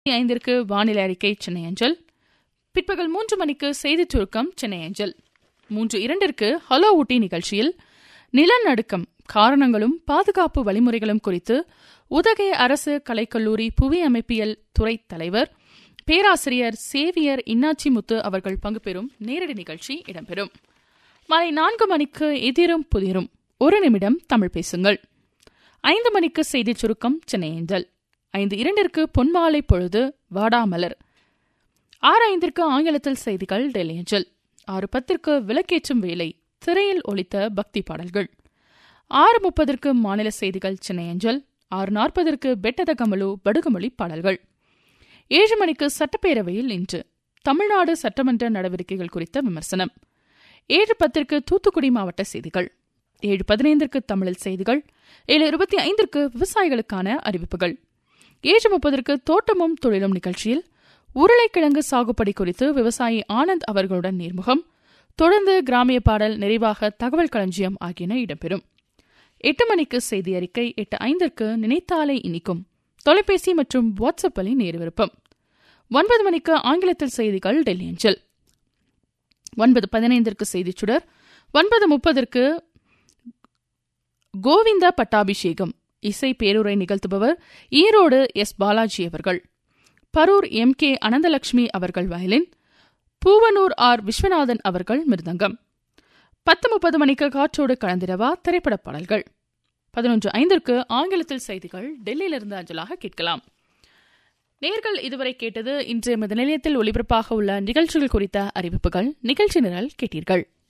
ஐந்திற்கு வானிலை அறிக்கை சென்னை அஞ்சல் பிற்பகல் மூன்று மணிக்கு செய்திச் சுருக்கம் சென்னை அஞ்சல் மூன்று இரண்டிற்கு ஹலோ ஊட்டி நிகழ்ச்சியில் நிலநடுக்கம் காரணங்களும் பாதுகாப்பு வழிமுறைகளும் குறித்து உதகை அரசு கலைக்கல்லூரி புவி அமைப்பியல் துறை தலைவர் பேராசிரியர் சேவியர் இன்னாச்சி முத்து அவர்கள் பங்கு பெறும் நேரடி நிகழ்ச்சி இடம்பெறும் மாலை நான்கு மணிக்கு எதிரும் புதிரும் ஒரு நிமிடம் தமிழ் பேசுங்கள் ஐந்து மணிக்கு செய்திச் சுருக்கம் சென்னை ஏஞ்சல் ஐந்து இரண்டிற்கு பொன்மாலை பொழுது வாடாமலர் ஆறு ஐந்திற்கு ஆங்கிலத்தில் செய்திகள் டெல்லி ஏஞ்சல் ஆறு பத்திற்கு விளக்கேற்றும் வேலை திரையில் ஒலித்த பக்தி பாடல்கள் ஆறு முப்பதற்கு மாநில செய்திகள் சென்னை அஞ்சல் ஆறு நாற்பதற்கு பெட்டத கமலு படுகுமொழி பாடல்கள் ஏழு மணிக்கு சட்டப்பேரவையில் இன்று தமிழ்நாடு சட்டமன்ற நடவடிக்கைகள் குறித்த விமர்சனம் ஏழு பத்திற்கு தூத்துக்குடி மாவட்ட செய்திகள் ஏழு பதினைந்திற்கு தமிழில் செய்திகள் ஏழு இருபத்தி ஐந்திற்கு விவசாயிகளுக்கான அறிவிப்புகள் ஏழு முப்பதற்கு தோட்டமும் தொழிலும் நிகழ்ச்சியில் உருளைக்கிழங்கு சாகுபடி குறித்து விவசாயி ஆனந்த் அவர்களுடன் நேர்முகம் தொடர்ந்து கிராமிய பாடல் நிறைவாக தகவல் களஞ்சியம் ஆகியன இடம்பெறும் எட்டு மணிக்கு செய்தி அறிக்கை எட்டு ஐந்திற்கு நினைத்தாலே இனிக்கும் தொலைபேசி மற்றும் வாட்ஸ்அப் வழி நேரு விருப்பம் ஒன்பது மணிக்கு ஆங்கிலத்தில் செய்திகள் டெல்லி அஞ்சல் ஒன்பது பதினைந்திற்கு செய்திச் சுடர் ஒன்பது முப்பதற்கு கோவிந்த பட்டாபிஷேகம் இசை பேருரை நிகழ்த்துபவர் ஈரோடு எஸ் பாலாஜி அவர்கள் பரூர் எம் கே அனந்தலட்சுமி அவர்கள் வயலின் பூவனூர் ஆர் விஸ்வநாதன் அவர்கள் மிருதங்கம் பத்து முப்பது மணிக்கு காற்றோடு கலந்திரவா திரைப்பட பாடல்கள் பதினொன்று ஐந்திற்கு ஆங்கிலத்தில் செய்திகள் டெல்லியிலிருந்து அஞ்சலாக கேட்கலாம் நேர்கள் இதுவரை கேட்டது இன்றைய நிலையத்தில் ஒலிபரப்பாக உள்ள நிகழ்ச்சிகள் குறித்த அறிவிப்புகள் நிகழ்ச்சி நிரல் கேட்டீர்கள்